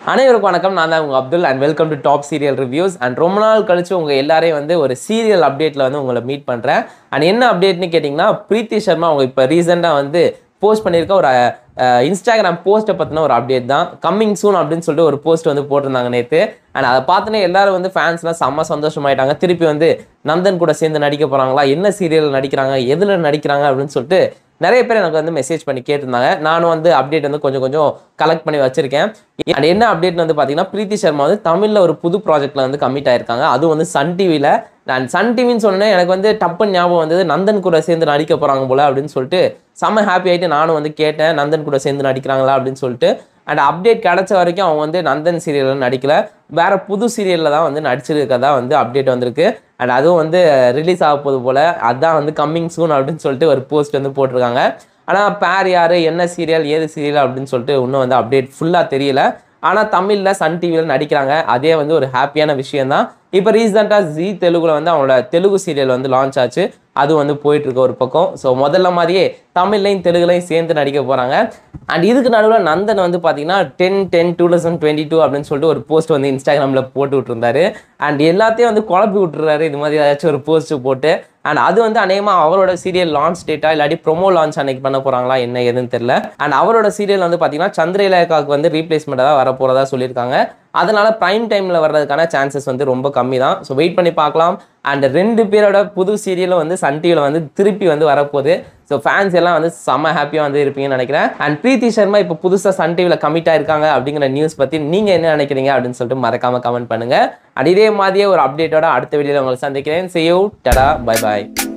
அனைவருக்கும் வணக்கம் நான் தான் உங்கள் Abdul and welcome to top serial reviews and ரொம்ப நாள் கழிச்சு உங்கள் எல்லாரையும் வந்து ஒரு சீரியல் அப்டேட்டில் வந்து உங்களை மீட் பண்ணுறேன் அண்ட் என்ன அப்டேட்னு கேட்டிங்கன்னா பிரீத்தி சர்மா அவங்க இப்போ ரீசெண்டாக வந்து போஸ்ட் பண்ணியிருக்க ஒரு இன்ஸ்டாகிராம் போஸ்ட்டை பற்றின ஒரு அப்டேட் தான் கம்மிங் சூன் அப்படின்னு சொல்லிட்டு ஒரு போஸ்ட் வந்து போட்டிருந்தாங்க நேற்று அண்ட் அதை பார்த்தோன்னே எல்லாரும் வந்து ஃபேன்ஸ்லாம் செம்ம சந்தோஷமாயிட்டாங்க திருப்பி வந்து நந்தன் கூட சேர்ந்து நடிக்க போகிறாங்களா என்ன சீரியல் நடிக்கிறாங்க எதில் நடிக்கிறாங்க அப்படின்னு சொல்லிட்டு நிறைய பேர் எனக்கு வந்து மெசேஜ் பண்ணி கேட்டிருந்தாங்க நானும் வந்து அப்டேட் வந்து கொஞ்சம் கொஞ்சம் கலெக்ட் பண்ணி வச்சிருக்கேன் அண்ட் என்ன அப்டேட் வந்து பார்த்தீங்கன்னா பிரீத்தி சர்மா வந்து தமிழில் ஒரு புது ப்ராஜெக்ட்டில் வந்து கமிட் ஆயிருக்காங்க அதுவும் வந்து சன் டிவியில் நான் சன் டிவின்னு சொன்னேன் எனக்கு வந்து டப்புன்னு ஞாபகம் வந்தது நந்தன் கூட சேர்ந்து நடிக்க போகிறாங்க போல அப்படின்னு சொல்லிட்டு செம்ம ஹாப்பி ஆகிட்டு நானும் வந்து கேட்டேன் நந்தன் கூட சேர்ந்து நடிக்கிறாங்களா அப்படின்னு சொல்லிட்டு அண்ட் அப்டேட் கிடைச்ச வரைக்கும் அவங்க வந்து நந்தன் சீரியலில் நடிக்கல வேற புது சீரியலில் தான் வந்து நடிச்சிருக்கதா வந்து அப்டேட் வந்திருக்கு அண்ட் அதுவும் வந்து ரிலீஸ் ஆக போகுது போல் அதான் வந்து கம்மிங் சூன் அப்படின்னு சொல்லிட்டு ஒரு போஸ்ட் வந்து போட்டிருக்காங்க ஆனால் பேர் யார் என்ன சீரியல் ஏது சீரியல் அப்படின்னு சொல்லிட்டு இன்னும் வந்து அப்டேட் ஃபுல்லாக தெரியல ஆனால் தமிழில் சன் டிவியில் நடிக்கிறாங்க அதே வந்து ஒரு ஹாப்பியான விஷயம் தான் இப்போ ரீசெண்டாக ஜி தெலுங்குல வந்து அவங்களோட தெலுங்கு சீரியல் வந்து லான்ச் ஆச்சு அது வந்து போயிட்டு இருக்கு ஒரு பக்கம் ஸோ முதல்ல மாதிரியே தமிழ்லையும் தெலுங்குலையும் சேர்ந்து நடிக்க போகிறாங்க அண்ட் இதுக்கு நடுவில் நந்தன் வந்து பார்த்தீங்கன்னா ten ten two thousand twenty two அப்படின்னு சொல்லிட்டு ஒரு போஸ்ட் வந்து இன்ஸ்டாகிராமில் போட்டு விட்டுருந்தாரு அண்ட் எல்லாத்தையும் வந்து குழப்பி விட்டுறாரு இது மாதிரி ஏதாச்சும் ஒரு போஸ்ட் போட்டு அண்ட் அது வந்து அநேகமாக அவரோட சீரியல் லான்ச் டேட்டா இல்லாட்டி ப்ரொமோ லான்ச் அன்னைக்கு பண்ண போகிறாங்களா என்ன ஏதுன்னு தெரியல அண்ட் அவரோட சீரியல் வந்து பார்த்தீங்கன்னா சந்திரலேகாவுக்கு வந்து ரீப்ளேஸ்மெண்ட்டாக தான் வர போகிறதா சொல்லியிருக்காங்க அதனால ப்ரைம் டைமில் வர்றதுக்கான சான்சஸ் வந்து ரொம்ப கம்மி தான் ஸோ வெயிட் பண்ணி பார்க்கலாம் அண்ட் ரெண்டு பேரோட புது சீரியலும் வந்து சன் டிவியில் வந்து திருப்பி வந்து வரப்போகுது ஸோ ஃபேன்ஸ் எல்லாம் வந்து செம்ம ஹாப்பியாக வந்து இருப்பீங்கன்னு நினைக்கிறேன் அண்ட் பிரீத்தி சர்மா இப்போ புதுசாக சன் டிவியில் கமிட் ஆயிருக்காங்க அப்படிங்கிற நியூஸ் பற்றி நீங்கள் என்ன நினைக்கிறீங்க அப்படின்னு சொல்லிட்டு மறக்காமல் கமெண்ட் பண்ணுங்கள் அண்ட் இதே மாதிரியே ஒரு அப்டேட்டோட அடுத்த வீடியோவில் உங்களை சந்திக்கிறேன் see you tata bye bye